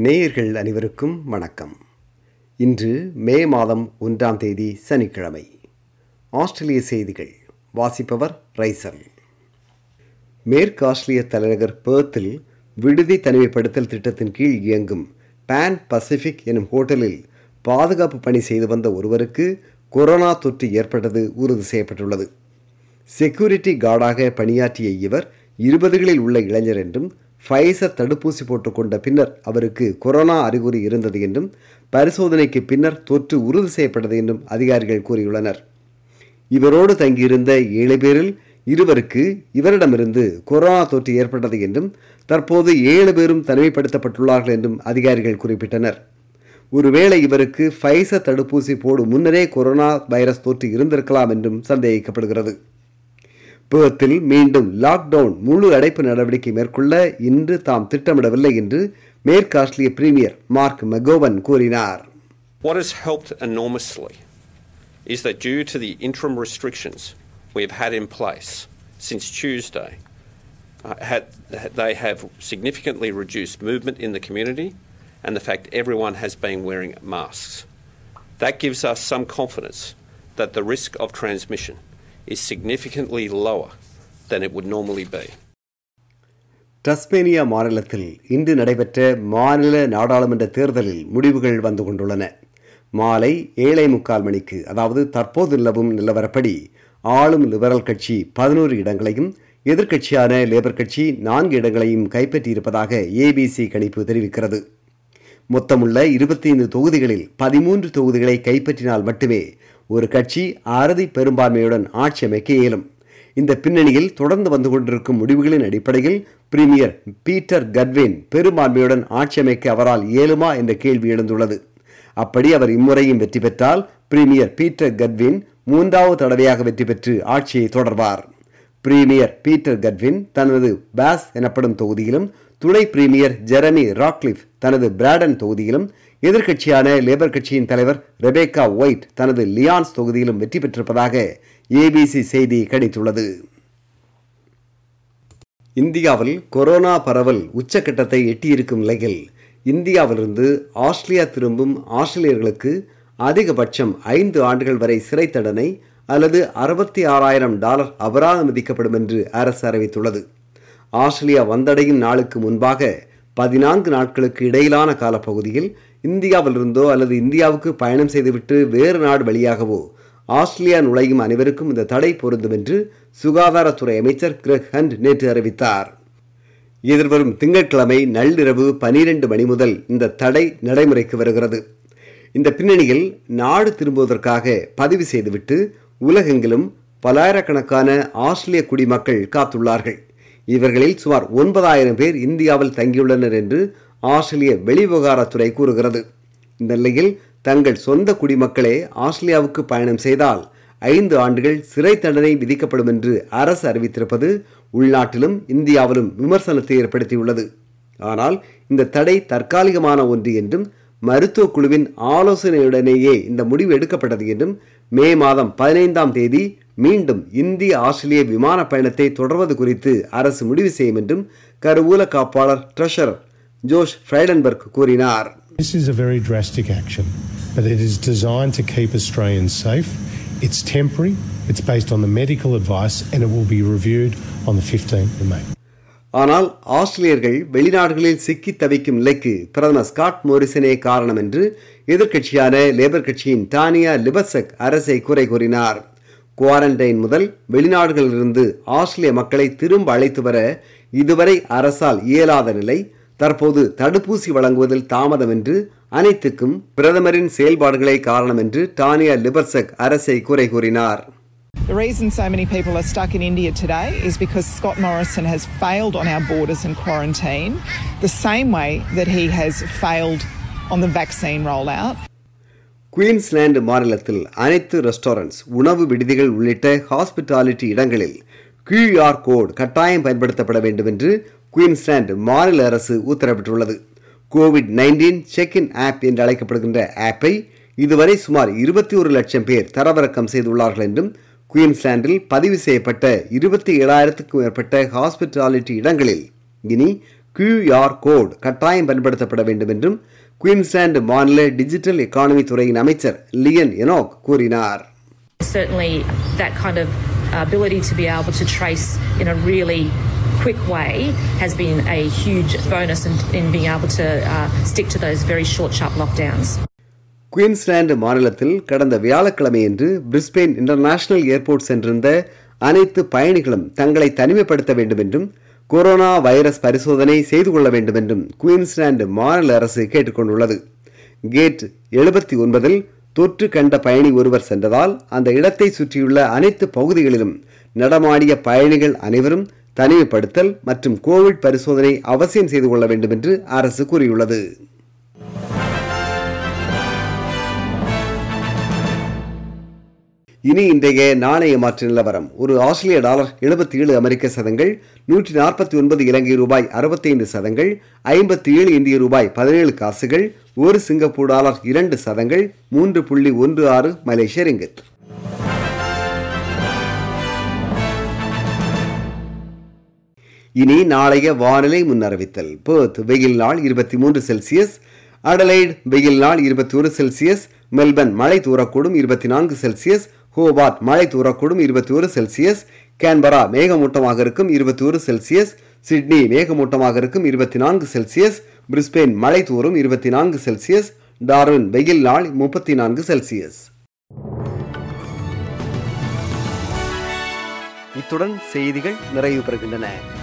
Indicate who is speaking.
Speaker 1: நேயர்கள் அனைவருக்கும் வணக்கம் இன்று மே மாதம் ஒன்றாம் தேதி சனிக்கிழமை ஆஸ்திரேலிய செய்திகள் வாசிப்பவர் ரைசல் மேற்கு ஆஸ்திரேலிய தலைநகர் பேர்த்தில் விடுதி தனிமைப்படுத்தல் திட்டத்தின் கீழ் இயங்கும் பான் பசிபிக் எனும் ஹோட்டலில் பாதுகாப்பு பணி செய்து வந்த ஒருவருக்கு கொரோனா தொற்று ஏற்பட்டது உறுதி செய்யப்பட்டுள்ளது செக்யூரிட்டி கார்டாக பணியாற்றிய இவர் இருபதுகளில் உள்ள இளைஞர் என்றும் ஃபைசர் தடுப்பூசி போட்டுக்கொண்ட பின்னர் அவருக்கு கொரோனா அறிகுறி இருந்தது என்றும் பரிசோதனைக்கு பின்னர் தொற்று உறுதி செய்யப்பட்டது என்றும் அதிகாரிகள் கூறியுள்ளனர் இவரோடு தங்கியிருந்த ஏழு பேரில் இருவருக்கு இவரிடமிருந்து கொரோனா தொற்று ஏற்பட்டது என்றும் தற்போது ஏழு பேரும் தனிமைப்படுத்தப்பட்டுள்ளார்கள் என்றும் அதிகாரிகள் குறிப்பிட்டனர் ஒருவேளை இவருக்கு ஃபைசர் தடுப்பூசி போடும் முன்னரே கொரோனா வைரஸ் தொற்று இருந்திருக்கலாம் என்றும் சந்தேகிக்கப்படுகிறது பேர்த்தில் மீண்டும் லாக்டவுன் முழு அடைப்பு நடவடிக்கை மேற்கொள்ள இன்று தாம் திட்டமிடவில்லை என்று மேற்கு ஆஸ்திரேலிய பிரீமியர் மார்க் மெகோவன் கூறினார்
Speaker 2: What has helped enormously is that due to the interim restrictions we have had in place since Tuesday, uh, had, they have significantly reduced movement in the community and the fact everyone has been wearing masks. That gives us some confidence that the risk of transmission is significantly lower than it would normally be.
Speaker 1: டஸ்மேனியா மாநிலத்தில் இன்று நடைபெற்ற மாநில நாடாளுமன்ற தேர்தலில் முடிவுகள் வந்து கொண்டுள்ளன மாலை ஏழை முக்கால் மணிக்கு அதாவது தற்போது நிலவும் நிலவரப்படி ஆளும் லிபரல் கட்சி பதினோரு இடங்களையும் எதிர்க்கட்சியான லேபர் கட்சி நான்கு இடங்களையும் கைப்பற்றியிருப்பதாக ஏபிசி கணிப்பு தெரிவிக்கிறது மொத்தமுள்ள இருபத்தி ஐந்து தொகுதிகளில் பதிமூன்று தொகுதிகளை கைப்பற்றினால் மட்டுமே ஒரு கட்சி அறுதி பெரும்பான்மையுடன் ஆட்சி அமைக்க இயலும் இந்த பின்னணியில் தொடர்ந்து வந்து கொண்டிருக்கும் முடிவுகளின் அடிப்படையில் பிரீமியர் பீட்டர் கட்வின் பெரும்பான்மையுடன் ஆட்சி அமைக்க அவரால் இயலுமா என்ற கேள்வி எழுந்துள்ளது அப்படி அவர் இம்முறையும் வெற்றி பெற்றால் பிரீமியர் பீட்டர் கட்வின் மூன்றாவது தடவையாக வெற்றி பெற்று ஆட்சியை தொடர்வார் பிரீமியர் பீட்டர் கட்வின் தனது பாஸ் எனப்படும் தொகுதியிலும் துணை பிரீமியர் ஜெரமி ராக்லிஃப் தனது பிராடன் தொகுதியிலும் எதிர்க்கட்சியான லேபர் கட்சியின் தலைவர் ரெபேக்கா ஒயிட் தனது லியான்ஸ் தொகுதியிலும் வெற்றி பெற்றிருப்பதாக ஏபிசி செய்தி கணித்துள்ளது இந்தியாவில் கொரோனா பரவல் உச்சக்கட்டத்தை எட்டியிருக்கும் நிலையில் இந்தியாவிலிருந்து ஆஸ்திரேலியா திரும்பும் ஆஸ்திரேலியர்களுக்கு அதிகபட்சம் ஐந்து ஆண்டுகள் வரை சிறை தண்டனை அல்லது அறுபத்தி ஆறாயிரம் டாலர் அபராதம் விதிக்கப்படும் என்று அரசு அறிவித்துள்ளது ஆஸ்திரேலியா வந்தடையும் நாளுக்கு முன்பாக பதினான்கு நாட்களுக்கு இடையிலான காலப்பகுதியில் இந்தியாவிலிருந்தோ அல்லது இந்தியாவுக்கு பயணம் செய்துவிட்டு வேறு நாடு வழியாகவோ ஆஸ்திரேலியா நுழையும் அனைவருக்கும் இந்த தடை பொருந்தும் என்று சுகாதாரத்துறை அமைச்சர் கிரெக் ஹண்ட் நேற்று அறிவித்தார் எதிர்வரும் திங்கட்கிழமை நள்ளிரவு பனிரெண்டு மணி முதல் இந்த தடை நடைமுறைக்கு வருகிறது இந்த பின்னணியில் நாடு திரும்புவதற்காக பதிவு செய்துவிட்டு உலகெங்கிலும் பல்லாயிரக்கணக்கான ஆஸ்திரேலிய குடிமக்கள் காத்துள்ளார்கள் இவர்களில் சுமார் ஒன்பதாயிரம் பேர் இந்தியாவில் தங்கியுள்ளனர் என்று ஆஸ்திரேலிய வெளிவிவகாரத்துறை கூறுகிறது இந்த நிலையில் தங்கள் சொந்த குடிமக்களே ஆஸ்திரேலியாவுக்கு பயணம் செய்தால் ஐந்து ஆண்டுகள் சிறை தண்டனை விதிக்கப்படும் என்று அரசு அறிவித்திருப்பது உள்நாட்டிலும் இந்தியாவிலும் விமர்சனத்தை ஏற்படுத்தியுள்ளது ஆனால் இந்த தடை தற்காலிகமான ஒன்று என்றும் மருத்துவ குழுவின் ஆலோசனையுடனேயே இந்த முடிவு எடுக்கப்பட்டது என்றும் மே மாதம் பதினைந்தாம் தேதி மீண்டும் இந்திய ஆஸ்திரேலிய விமான பயணத்தை தொடர்வது குறித்து அரசு முடிவு செய்யும் என்றும் கருவூல காப்பாளர் ட்ரெஷரர் ஜோஷ் ஃப்ரைடன்பர்க் கூறினார்
Speaker 3: This is a very drastic action, but it is designed to keep Australians safe. It's temporary, it's based on the medical advice, and it will be reviewed on the 15th of May.
Speaker 1: ஆனால் ஆஸ்திரேலியர்கள் வெளிநாடுகளில் சிக்கி தவிக்கும் நிலைக்கு பிரதமர் Scott மோரிசனே காரணம் என்று எதிர்க்கட்சியான labour கட்சியின் டானியா லிபசக் அரசை குறை கூறினார் குவாரண்டைன் முதல் வெளிநாடுகளிலிருந்து ஆஸ்திரேலிய மக்களை திரும்ப அழைத்து வர இதுவரை அரசால் இயலாத நிலை தற்போது தடுப்பூசி வழங்குவதில் தாமதம் என்று அனைத்துக்கும் பிரதமரின் செயல்பாடுகளே காரணம் என்று டானியா லிபர்சக் அரசை குறை கூறினார்
Speaker 4: The reason so many people are stuck in India today is because Scott Morrison has failed on our borders and quarantine, the same way that he has failed on the vaccine rollout.
Speaker 1: Queensland மாநிலத்தில் அனைத்து restaurants உணவு விடுதிகள் உள்ளிட்ட hospitality இடங்களில் QR code கட்டாயம் பயன்படுத்தப்பட வேண்டும் என்று குயின்ஸ்லாந்து மாநில அரசு உத்தரவிட்டுள்ளது COVID nineteen check in app என்று அழைக்கப்படுகின்ற ஆப்பை இதுவரை சுமார் இருபத்தி ஒரு லட்சம் பேர் தரவிறக்கம் செய்துள்ளார்கள் என்றும் குயின்ஸ்லாண்டில் பதிவு செய்யப்பட்ட இருபத்தி ஏழாயிரத்துக்கும் மேற்பட்ட ஹாஸ்பிட்டாலிட்டி இடங்களில் இனி கியூஆர் கோட் கட்டாயம் பயன்படுத்தப்பட வேண்டும் என்றும் குயின்ஸ்லாந்து மாநில டிஜிட்டல் எக்கானமி துறையின் அமைச்சர் லியன் எனோக் கூறினார்
Speaker 5: Certainly, that kind of ability to be able to trace in a really quick way has been a huge bonus in, in being able to uh, stick to those very short, sharp lockdowns.
Speaker 1: Queensland மாநிலத்தில் கடந்த வியாழக்கிழமையன்று Brisbane international airport சென்றிருந்த அனைத்து பயணிகளும் தங்களை தனிமைப்படுத்த வேண்டும் என்றும் corona virus பரிசோதனை செய்து கொள்ள வேண்டும் என்றும் குயின்ஸ்லாந்து மாநில அரசு கேட்டுக்கொண்டுள்ளது கேட் எழுபத்தி ஒன்பதில் தொற்று கண்ட பயணி ஒருவர் சென்றதால் அந்த இடத்தை சுற்றியுள்ள அனைத்து பகுதிகளிலும் நடமாடிய பயணிகள் அனைவரும் தனிமைப்படுத்தல் மற்றும் கோவிட் பரிசோதனை அவசியம் செய்து கொள்ள வேண்டும் என்று அரசு கூறியுள்ளது இனி இன்றைய நாணய மாற்று நிலவரம் ஒரு ஆஸ்திரேலிய டாலர் எழுபத்தி ஏழு அமெரிக்க சதங்கள் நூற்றி நாற்பத்தி ஒன்பது இலங்கை ரூபாய் அறுபத்தைந்து சதங்கள் ஐம்பத்தி ஏழு இந்திய ரூபாய் பதினேழு காசுகள் ஒரு சிங்கப்பூர் டாலர் இரண்டு சதங்கள் மூன்று புள்ளி ஒன்று ஆறு மலேசிய ரிங்கித் இனி நாளைய வானிலை முன்னறிவித்தல் பேர்த் வெயில் நாள் இருபத்தி மூன்று செல்சியஸ் அடலைட் வெயில் நாள் இருபத்தி ஒரு செல்சியஸ் மெல்பர்ன் மழை தூரக்கூடும் இருபத்தி நான்கு செல்சியஸ் ஹோபார்ட் மழை தூரக்கூடும் இருபத்தி ஒரு செல்சியஸ் கேன்பரா மேகமூட்டமாக இருக்கும் இருபத்தி ஒரு செல்சியஸ் சிட்னி மேகமூட்டமாக இருக்கும் இருபத்தி நான்கு செல்சியஸ் பிரிஸ்பெயின் மழை தூரும் இருபத்தி நான்கு செல்சியஸ் டார்வின் வெயில் நாள் முப்பத்தி நான்கு செல்சியஸ் இத்துடன் செய்திகள் நிறைவு பெறுகின்றன